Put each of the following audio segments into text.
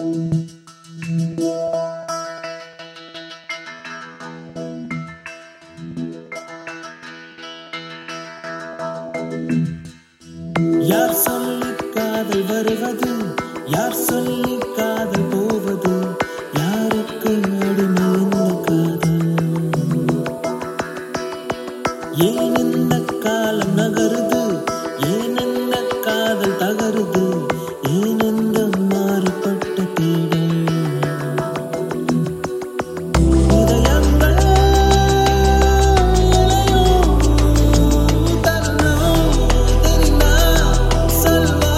யார் சொல்லி காதல் வருவது யார் சொல்லி காதல் போவது யாருக்கு அடிமை இந்த காதல் ஏன் இந்த காலம் நகருது ஏன் இந்த காதல் தகருது ஏன் இந்த மாறுபட்ட தேடல் இதயங்கள் தருணம் தெரிந்தா சொல்வா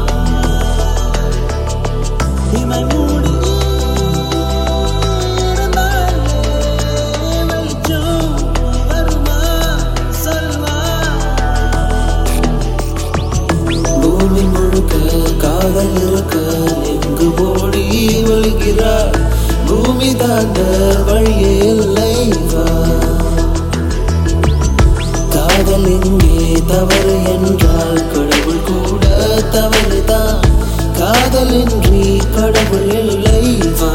இமை மூடி இருந்தாலே வெளிச்சம் வருமா சொல்வா பூமி முழுக்க காதல் இருக்க எங்கு ஓடி ஒழுகிறார் பூமி தாண்ட வழியே இல்லை வா காதல் எங்கே தவறு என்றால் கடவுள் கூட தவறுதான் காதலின்றி கடவுள் இல்லை வா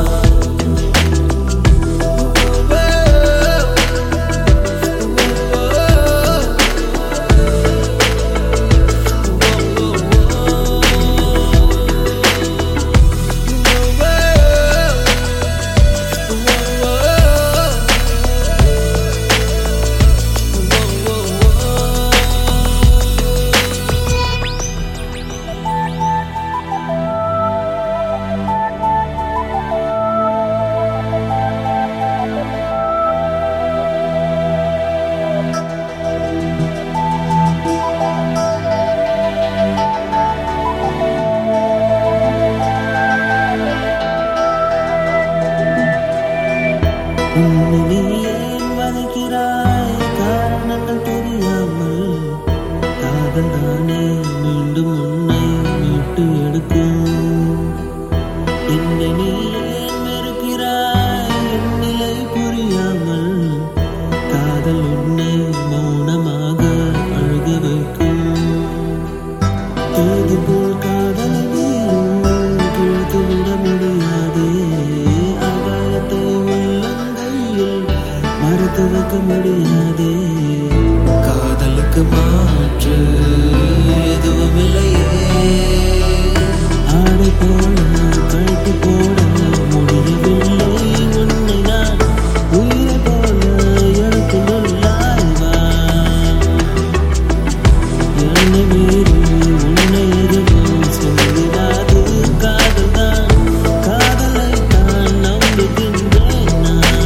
உன்னை நீ ஏன் வதைக்கிறாய் காரணங்கள் தெரியாமல் காதல் தானே மீண்டும் உன்னை மீட்டு எடுக்கும் என்னை நீ ஏன் வெறுக்கிறாய் என் நிலை புரியாமல் காதல் உன்னை மௌனமாக அழுக வைக்கும் தேதி போல் காதல் நீயும் கிழித்து விட முடியாதே ஆகாயத்தை உள்ளங்கையில் மறுத்து வைக்க முடியாதே காதலுக்கு மாற்று எதுவும் இல்லையே ஆடை போல கழுத்து போட முடியவில்லை உன்னை நான் உயிரை போல எனக்கு நல்லாய்வா என்னை மீறி உன்னை எதுவும் சொல்லிடாது காதல்தான் காதலை தான் நம்புகின்றேன் நான்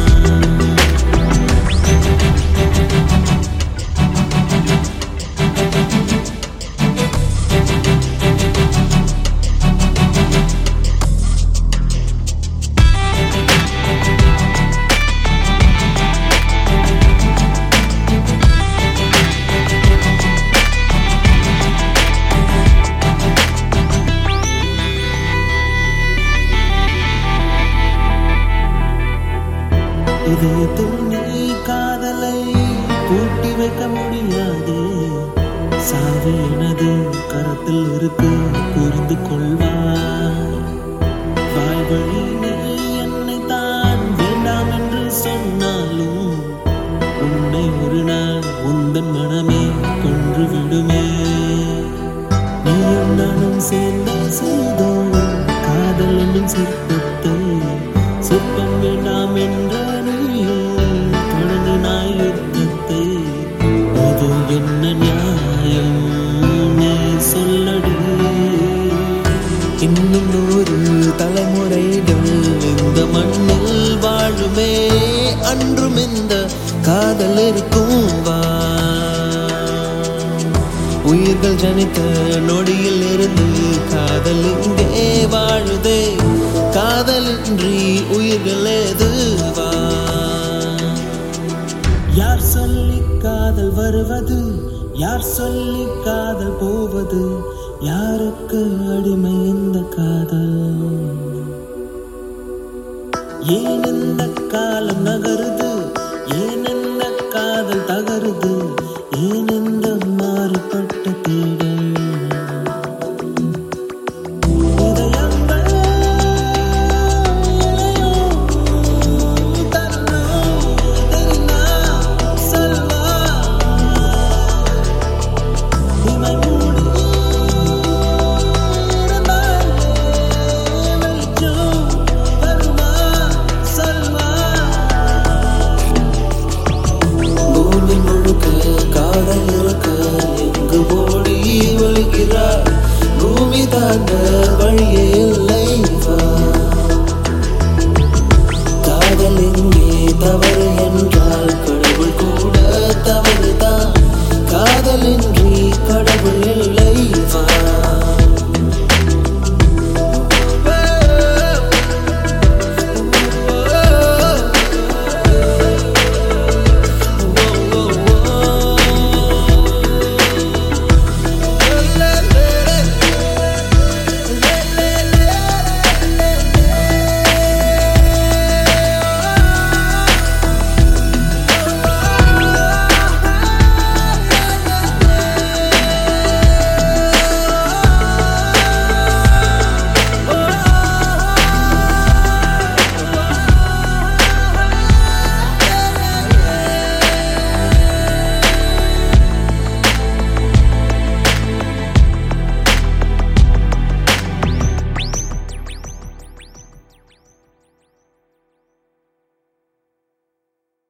இதயத்தில் நீ காதலை பூட்டி வைக்க முடியாது சாவி எனது கரத்தில் இருக்கு புரிந்து கொள்வாய் வாய் வழி நீ என்னை தான் வேண்டாம் என்று சொன்னாலும் உன்னை ஒரு நாள் உந்தன் மனமே கொன்று விடுமே நீயும் நானும் சேர்ந்து செய்தோம் காதல் என்னும் சிற்பத்தை சிற்பம் வேண்டாம் என்ற நீயும் தொடங்கினாய் யுத்தத்தை இது என்ன நியாயம் நீ சொல்லடி இன்னும் நூறு தலைமுறைகள் இந்த மண்ணில் வாழுமே அன்றும் இந்த காதல் இருக்கும் வா உயிர்கள் ஜனித்த நொடியில் இருந்து காதல் இங்கே வாழுதே காதலின்றி உயிர்கள் எதுவா யார் சொல்லி காதல் வருவது யார் சொல்லி காதல் போவது யாருக்கு அடிமை இந்த காதல் ஏன் இந்த காலம் நகருது ஏன் இந்த காதல் தகருது ஏன் இந்த மாறுபட்ட தேடல் இதயங்கள் வழியே இல்லை வா காதல் எங்கே தவறு என்றால் கடவுள் கூட தவறுதான் காதலின்றி கடவுள் இல்லை